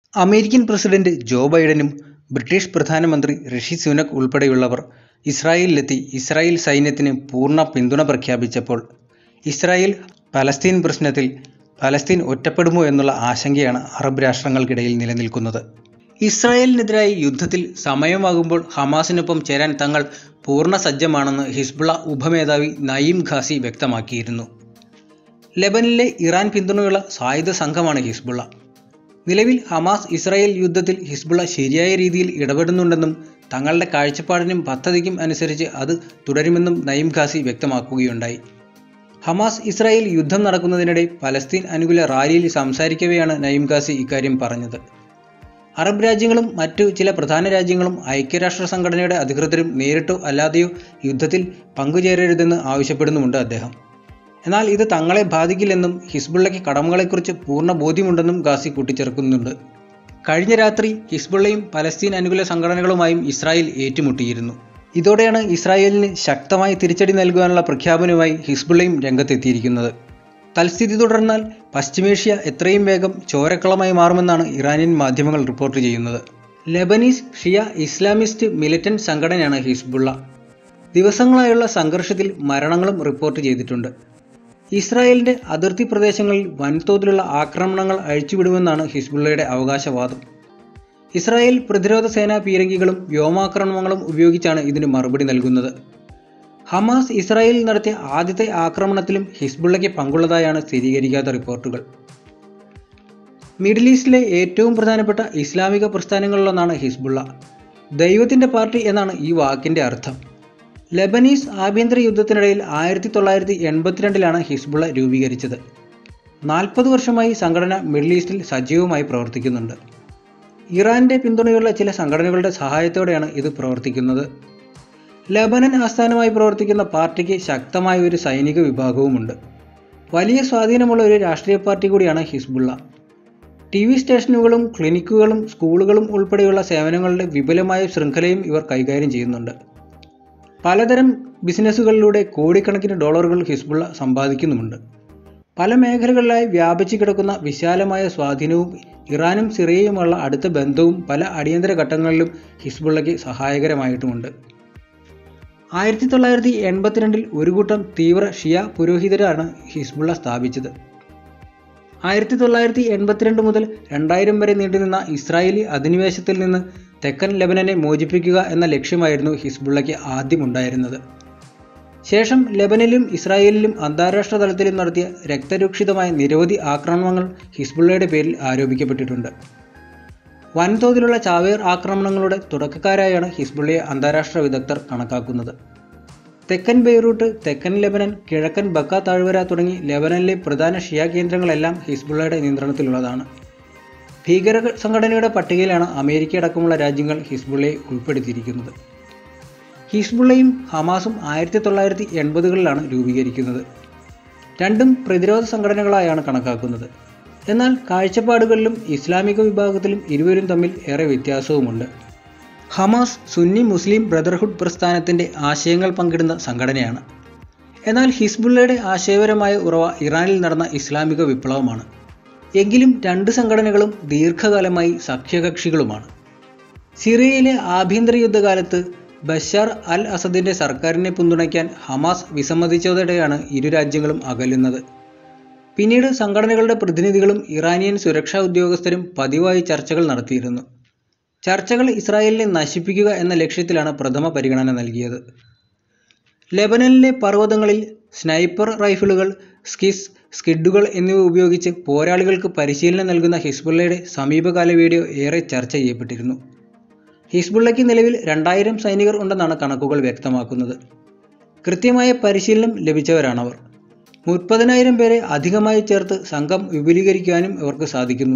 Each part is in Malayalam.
അമേരിക്കൻ പ്രസിഡന്റ് ജോ ബൈഡനും ബ്രിട്ടീഷ് പ്രധാനമന്ത്രി ഋഷി സുനക് ഉൾപ്പെടെയുള്ളവർ ഇസ്രായേലിലെത്തി ഇസ്രായേൽ സൈന്യത്തിന് പൂർണ്ണ പിന്തുണ പ്രഖ്യാപിച്ചപ്പോൾ ഇസ്രായേൽ പലസ്തീൻ പ്രശ്നത്തിൽ പലസ്തീൻ ഒറ്റപ്പെടുമോ എന്നുള്ള ആശങ്കയാണ് അറബ് രാഷ്ട്രങ്ങൾക്കിടയിൽ നിലനിൽക്കുന്നത് ഇസ്രായേലിനെതിരായ യുദ്ധത്തിൽ സമയമാകുമ്പോൾ ഹമാസിനൊപ്പം ചേരാൻ തങ്ങൾ പൂർണ്ണ സജ്ജമാണെന്ന് ഹിസ്ബുള്ള ഉപമേധാവി നയീം ഖാസി വ്യക്തമാക്കിയിരുന്നു ലെബനിലെ ഇറാൻ പിന്തുണയുള്ള സായുധ സംഘമാണ് ഹിസ്ബുള്ള നിലവിൽ ഹമാസ് ഇസ്രായേൽ യുദ്ധത്തിൽ ഹിസ്ബുള്ള ശരിയായ രീതിയിൽ ഇടപെടുന്നുണ്ടെന്നും തങ്ങളുടെ കാഴ്ചപ്പാടിനും പദ്ധതിക്കും അനുസരിച്ച് അത് തുടരുമെന്നും നയീം ഖാസി വ്യക്തമാക്കുകയുണ്ടായി ഹമാസ് ഇസ്രായേൽ യുദ്ധം നടക്കുന്നതിനിടെ പലസ്തീൻ അനുകൂല റാലിയിൽ സംസാരിക്കവെയാണ് നയീം ഖാസി ഇക്കാര്യം പറഞ്ഞത് അറബ് രാജ്യങ്ങളും മറ്റു ചില പ്രധാന രാജ്യങ്ങളും ഐക്യരാഷ്ട്ര സംഘടനയുടെ അധികൃതരും നേരിട്ടോ അല്ലാതെയോ യുദ്ധത്തിൽ പങ്കുചേരരുതെന്ന് ആവശ്യപ്പെടുന്നുമുണ്ട് അദ്ദേഹം എന്നാൽ ഇത് തങ്ങളെ ബാധിക്കില്ലെന്നും ഹിസ്ബുള്ളയ്ക്ക് കടമകളെക്കുറിച്ച് പൂർണ്ണ ബോധ്യമുണ്ടെന്നും ഗാസി കൂട്ടിച്ചേർക്കുന്നുണ്ട് കഴിഞ്ഞ രാത്രി ഹിസ്ബുള്ളയും പലസ്തീൻ അനുകൂല സംഘടനകളുമായും ഇസ്രായേൽ ഏറ്റുമുട്ടിയിരുന്നു ഇതോടെയാണ് ഇസ്രായേലിന് ശക്തമായി തിരിച്ചടി നൽകുവാനുള്ള പ്രഖ്യാപനവുമായി ഹിസ്ബുള്ളയും രംഗത്തെത്തിയിരിക്കുന്നത് തൽസ്ഥിതി തുടർന്നാൽ പശ്ചിമേഷ്യ എത്രയും വേഗം ചോരക്കളമായി മാറുമെന്നാണ് ഇറാനിയൻ മാധ്യമങ്ങൾ റിപ്പോർട്ട് ചെയ്യുന്നത് ലെബനീസ് ഷിയ ഇസ്ലാമിസ്റ്റ് മിലിറ്റന്റ് സംഘടനയാണ് ഹിസ്ബുള്ള ദിവസങ്ങളായുള്ള സംഘർഷത്തിൽ മരണങ്ങളും റിപ്പോർട്ട് ചെയ്തിട്ടുണ്ട് ഇസ്രായേലിന്റെ അതിർത്തി പ്രദേശങ്ങളിൽ വൻതോതിലുള്ള ആക്രമണങ്ങൾ അഴിച്ചുവിടുമെന്നാണ് ഹിസ്ബുള്ളയുടെ അവകാശവാദം ഇസ്രായേൽ പ്രതിരോധ സേനാ പീരങ്കികളും വ്യോമാക്രമണങ്ങളും ഉപയോഗിച്ചാണ് ഇതിന് മറുപടി നൽകുന്നത് ഹമാസ് ഇസ്രായേലിൽ നടത്തിയ ആദ്യത്തെ ആക്രമണത്തിലും ഹിസ്ബുള്ളയ്ക്ക് പങ്കുള്ളതായാണ് സ്ഥിരീകരിക്കാത്ത റിപ്പോർട്ടുകൾ മിഡിൽ ഈസ്റ്റിലെ ഏറ്റവും പ്രധാനപ്പെട്ട ഇസ്ലാമിക പ്രസ്ഥാനങ്ങളിലൊന്നാണ് ഹിസ്ബുള്ള ദൈവത്തിന്റെ പാർട്ടി എന്നാണ് ഈ വാക്കിന്റെ അർത്ഥം ലെബനീസ് ആഭ്യന്തര യുദ്ധത്തിനിടയിൽ ആയിരത്തി തൊള്ളായിരത്തി എൺപത്തിരണ്ടിലാണ് ഹിസ്ബുള്ള രൂപീകരിച്ചത് നാൽപ്പത് വർഷമായി സംഘടന മിഡിൽ ഈസ്റ്റിൽ സജീവമായി പ്രവർത്തിക്കുന്നുണ്ട് ഇറാന്റെ പിന്തുണയുള്ള ചില സംഘടനകളുടെ സഹായത്തോടെയാണ് ഇത് പ്രവർത്തിക്കുന്നത് ലബനൻ ആസ്ഥാനമായി പ്രവർത്തിക്കുന്ന പാർട്ടിക്ക് ശക്തമായ ഒരു സൈനിക വിഭാഗവുമുണ്ട് വലിയ സ്വാധീനമുള്ള ഒരു രാഷ്ട്രീയ പാർട്ടി കൂടിയാണ് ഹിസ്ബുള്ള ടി വി സ്റ്റേഷനുകളും ക്ലിനിക്കുകളും സ്കൂളുകളും ഉൾപ്പെടെയുള്ള സേവനങ്ങളുടെ വിപുലമായ ശൃംഖലയും ഇവർ കൈകാര്യം ചെയ്യുന്നുണ്ട് പലതരം ബിസിനസ്സുകളിലൂടെ കോടിക്കണക്കിന് ഡോളറുകൾ ഹിസ്ബുള്ള സമ്പാദിക്കുന്നുമുണ്ട് പല മേഖലകളിലായി വ്യാപിച്ചു കിടക്കുന്ന വിശാലമായ സ്വാധീനവും ഇറാനും സിറിയയുമുള്ള അടുത്ത ബന്ധവും പല അടിയന്തര ഘട്ടങ്ങളിലും ഹിസ്ബുള്ളയ്ക്ക് സഹായകരമായിട്ടുമുണ്ട് ആയിരത്തി തൊള്ളായിരത്തി എൺപത്തിരണ്ടിൽ ഒരു കൂട്ടം തീവ്ര ഷിയ പുരോഹിതരാണ് ഹിസ്ബുള്ള സ്ഥാപിച്ചത് ആയിരത്തി തൊള്ളായിരത്തി എൺപത്തിരണ്ട് മുതൽ രണ്ടായിരം വരെ നീണ്ടുനിന്ന ഇസ്രായേലി അധിനിവേശത്തിൽ നിന്ന് തെക്കൻ ലെബനനെ മോചിപ്പിക്കുക എന്ന ലക്ഷ്യമായിരുന്നു ഹിസ്ബുള്ളയ്ക്ക് ആദ്യമുണ്ടായിരുന്നത് ശേഷം ലെബനിലും ഇസ്രായേലിലും അന്താരാഷ്ട്ര തലത്തിലും നടത്തിയ രക്തരൂക്ഷിതമായ നിരവധി ആക്രമണങ്ങൾ ഹിസ്ബുള്ളയുടെ പേരിൽ ആരോപിക്കപ്പെട്ടിട്ടുണ്ട് വൻതോതിലുള്ള ചാവേർ ആക്രമണങ്ങളുടെ തുടക്കക്കാരായാണ് ഹിസ്ബുള്ളയെ അന്താരാഷ്ട്ര വിദഗ്ധർ കണക്കാക്കുന്നത് തെക്കൻ ബെയ്റൂട്ട് തെക്കൻ ലെബനൻ കിഴക്കൻ ബക്ക താഴ്വര തുടങ്ങി ലെബനനിലെ പ്രധാന ഷിയ കേന്ദ്രങ്ങളെല്ലാം ഹിസ്ബുള്ളയുടെ നിയന്ത്രണത്തിലുള്ളതാണ് ഭീകര സംഘടനയുടെ പട്ടികയിലാണ് അമേരിക്ക അടക്കമുള്ള രാജ്യങ്ങൾ ഹിസ്ബുള്ളയെ ഉൾപ്പെടുത്തിയിരിക്കുന്നത് ഹിസ്ബുള്ളയും ഹമാസും ആയിരത്തി തൊള്ളായിരത്തി എൺപതുകളിലാണ് രൂപീകരിക്കുന്നത് രണ്ടും പ്രതിരോധ സംഘടനകളായാണ് കണക്കാക്കുന്നത് എന്നാൽ കാഴ്ചപ്പാടുകളിലും ഇസ്ലാമിക വിഭാഗത്തിലും ഇരുവരും തമ്മിൽ ഏറെ വ്യത്യാസവുമുണ്ട് ഹമാസ് സുന്നി മുസ്ലിം ബ്രദർഹുഡ് പ്രസ്ഥാനത്തിൻ്റെ ആശയങ്ങൾ പങ്കിടുന്ന സംഘടനയാണ് എന്നാൽ ഹിസ്ബുള്ളയുടെ ആശയപരമായ ഉറവ ഇറാനിൽ നടന്ന ഇസ്ലാമിക വിപ്ലവമാണ് എങ്കിലും രണ്ട് സംഘടനകളും ദീർഘകാലമായി സഖ്യകക്ഷികളുമാണ് സിറിയയിലെ ആഭ്യന്തര യുദ്ധകാലത്ത് ബഷാർ അൽ അസദിന്റെ സർക്കാരിനെ പിന്തുണയ്ക്കാൻ ഹമാസ് വിസമ്മതിച്ചതോടെയാണ് ഇരു രാജ്യങ്ങളും അകലുന്നത് പിന്നീട് സംഘടനകളുടെ പ്രതിനിധികളും ഇറാനിയൻ സുരക്ഷാ ഉദ്യോഗസ്ഥരും പതിവായി ചർച്ചകൾ നടത്തിയിരുന്നു ചർച്ചകൾ ഇസ്രായേലിനെ നശിപ്പിക്കുക എന്ന ലക്ഷ്യത്തിലാണ് പ്രഥമ പരിഗണന നൽകിയത് ലെബനനിലെ പർവ്വതങ്ങളിൽ സ്നൈപ്പർ റൈഫിളുകൾ സ്കിസ് സ്കിഡുകൾ എന്നിവ ഉപയോഗിച്ച് പോരാളികൾക്ക് പരിശീലനം നൽകുന്ന ഹിസ്ബുള്ളയുടെ സമീപകാല വീഡിയോ ഏറെ ചർച്ച ചെയ്യപ്പെട്ടിരുന്നു ഹിസ്ബുള്ളയ്ക്ക് നിലവിൽ രണ്ടായിരം സൈനികർ ഉണ്ടെന്നാണ് കണക്കുകൾ വ്യക്തമാക്കുന്നത് കൃത്യമായ പരിശീലനം ലഭിച്ചവരാണവർ മുപ്പതിനായിരം പേരെ അധികമായി ചേർത്ത് സംഘം വിപുലീകരിക്കാനും ഇവർക്ക് സാധിക്കുന്നു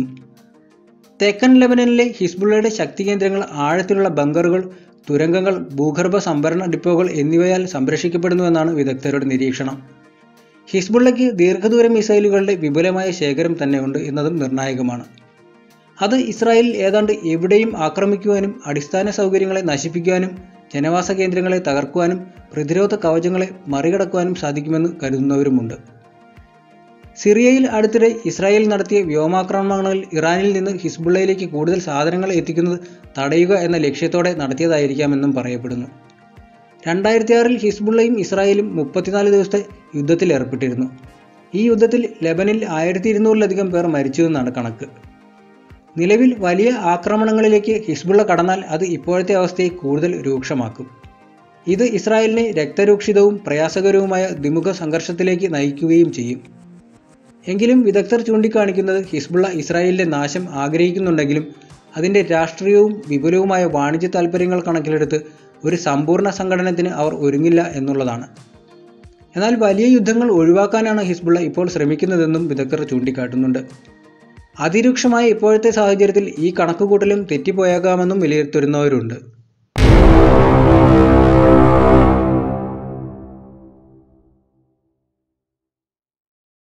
തെക്കൻ ലെബനനിലെ ഹിസ്ബുള്ളയുടെ ശക്തി കേന്ദ്രങ്ങൾ ആഴത്തിലുള്ള ബങ്കറുകൾ തുരങ്കങ്ങൾ ഭൂഗർഭ സംഭരണ ഡിപ്പോകൾ എന്നിവയാൽ സംരക്ഷിക്കപ്പെടുന്നുവെന്നാണ് വിദഗ്ധരുടെ നിരീക്ഷണം ഹിസ്ബുള്ളയ്ക്ക് ദീർഘദൂര മിസൈലുകളുടെ വിപുലമായ ശേഖരം തന്നെയുണ്ട് എന്നതും നിർണായകമാണ് അത് ഇസ്രായേലിൽ ഏതാണ്ട് എവിടെയും ആക്രമിക്കുവാനും അടിസ്ഥാന സൗകര്യങ്ങളെ നശിപ്പിക്കുവാനും ജനവാസ കേന്ദ്രങ്ങളെ തകർക്കുവാനും പ്രതിരോധ കവചങ്ങളെ മറികടക്കുവാനും സാധിക്കുമെന്ന് കരുതുന്നവരുമുണ്ട് സിറിയയിൽ അടുത്തിടെ ഇസ്രായേൽ നടത്തിയ വ്യോമാക്രമണങ്ങളിൽ ഇറാനിൽ നിന്ന് ഹിസ്ബുള്ളയിലേക്ക് കൂടുതൽ സാധനങ്ങൾ എത്തിക്കുന്നത് തടയുക എന്ന ലക്ഷ്യത്തോടെ നടത്തിയതായിരിക്കാമെന്നും പറയപ്പെടുന്നു രണ്ടായിരത്തി ആറിൽ ഹിസ്ബുള്ളയും ഇസ്രായേലും മുപ്പത്തിനാല് ദിവസത്തെ യുദ്ധത്തിൽ ഏർപ്പെട്ടിരുന്നു ഈ യുദ്ധത്തിൽ ലെബനിൽ ആയിരത്തി ഇരുന്നൂറിലധികം പേർ മരിച്ചുവെന്നാണ് കണക്ക് നിലവിൽ വലിയ ആക്രമണങ്ങളിലേക്ക് ഹിസ്ബുള്ള കടന്നാൽ അത് ഇപ്പോഴത്തെ അവസ്ഥയെ കൂടുതൽ രൂക്ഷമാക്കും ഇത് ഇസ്രായേലിനെ രക്തരൂക്ഷിതവും പ്രയാസകരവുമായ ദ്വിമുഖ സംഘർഷത്തിലേക്ക് നയിക്കുകയും ചെയ്യും എങ്കിലും വിദഗ്ധർ ചൂണ്ടിക്കാണിക്കുന്നത് ഹിസ്ബുള്ള ഇസ്രായേലിന്റെ നാശം ആഗ്രഹിക്കുന്നുണ്ടെങ്കിലും അതിന്റെ രാഷ്ട്രീയവും വിപുലവുമായ വാണിജ്യ താൽപ്പര്യങ്ങൾ കണക്കിലെടുത്ത് ഒരു സമ്പൂർണ്ണ സംഘടനത്തിന് അവർ ഒരുങ്ങില്ല എന്നുള്ളതാണ് എന്നാൽ വലിയ യുദ്ധങ്ങൾ ഒഴിവാക്കാനാണ് ഹിസ്ബുള്ള ഇപ്പോൾ ശ്രമിക്കുന്നതെന്നും വിദഗ്ധർ ചൂണ്ടിക്കാട്ടുന്നുണ്ട് അതിരൂക്ഷമായ ഇപ്പോഴത്തെ സാഹചര്യത്തിൽ ഈ കണക്കുകൂട്ടലും തെറ്റിപ്പോയേക്കാമെന്നും വിലയിരുത്തുന്നവരുണ്ട്